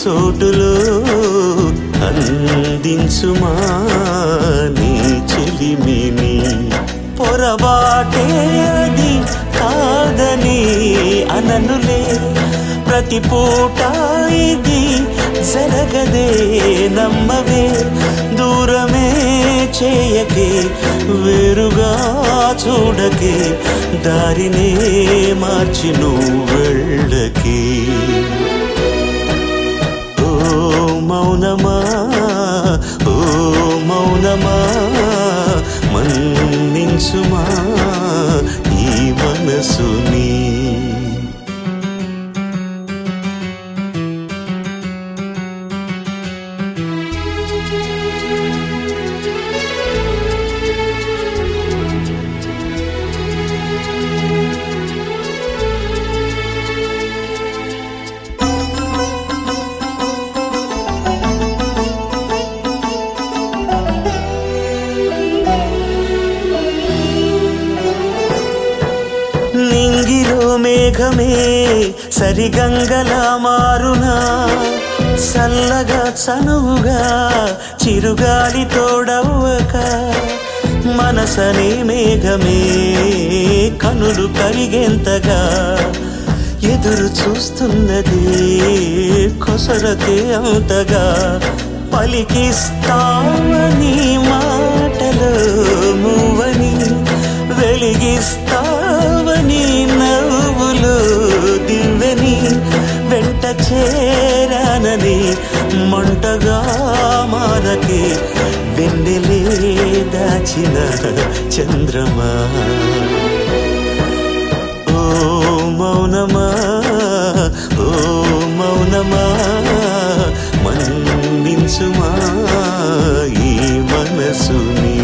సోటులో అందించుమా నీ చెలిమిని పొరబాటేది కాదని అననులే ప్రతి పూట ఇది జరగదే నమ్మవే దూరమే చేయకే వేరుగా చూడకే దారినే మార్చి నువ్వు వెళ్ళకే ఓ మౌనమా ఓ మౌనమా మన్నించుమా ఈ మనసుని నింగిలో మేఘమే సరిగంగలా మారునా చల్లగా చనువుగా చిరుగాలి తోడవ్వక మనసనే మేఘమే కనులు కరిగేంతగా ఎదురు చూస్తున్నది కొసరతే అంతగా పలికిస్తావని మాటలు మూవని వెలిగిస్తావని నవ్వులు దివ్వని వెంట చేరానని మంటగా మారకి వెన్నెలే దాచిన చంద్రమా ఓ మౌనమా ఓ మౌనమా మన్నించుమా ఈ మనసుని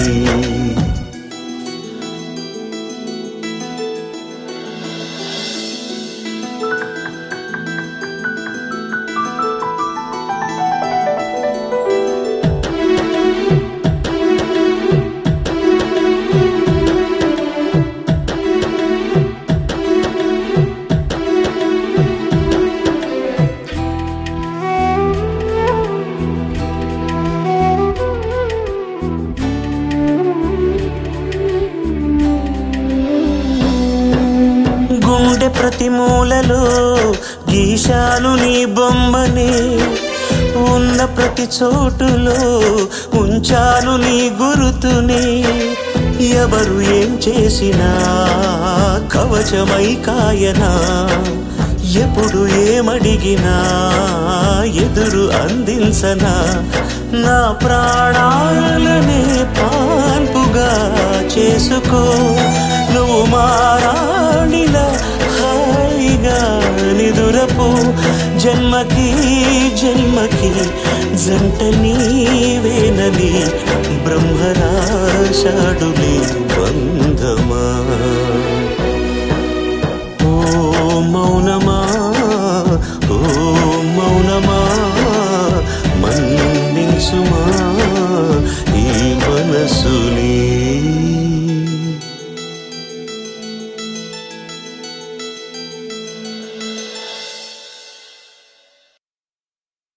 గుండె ప్రతి మూలలో గీశాను నీ బొమ్మని ఉన్న ప్రతి చోటులో ఉంచాను నీ గురుతుని ఎవరు ఏం చేసినా కవచమై కాయనా ఎప్పుడు ఏమడిగినా ఎదురు అందించనా నా ప్రాణాలనే పాన్పుగా చేసుకో నువ్వు మారాణిలా హాయిగా నిదురపు జన్మకి జన్మకి జంట నీవేనని బ్రహ్మరాశాడులే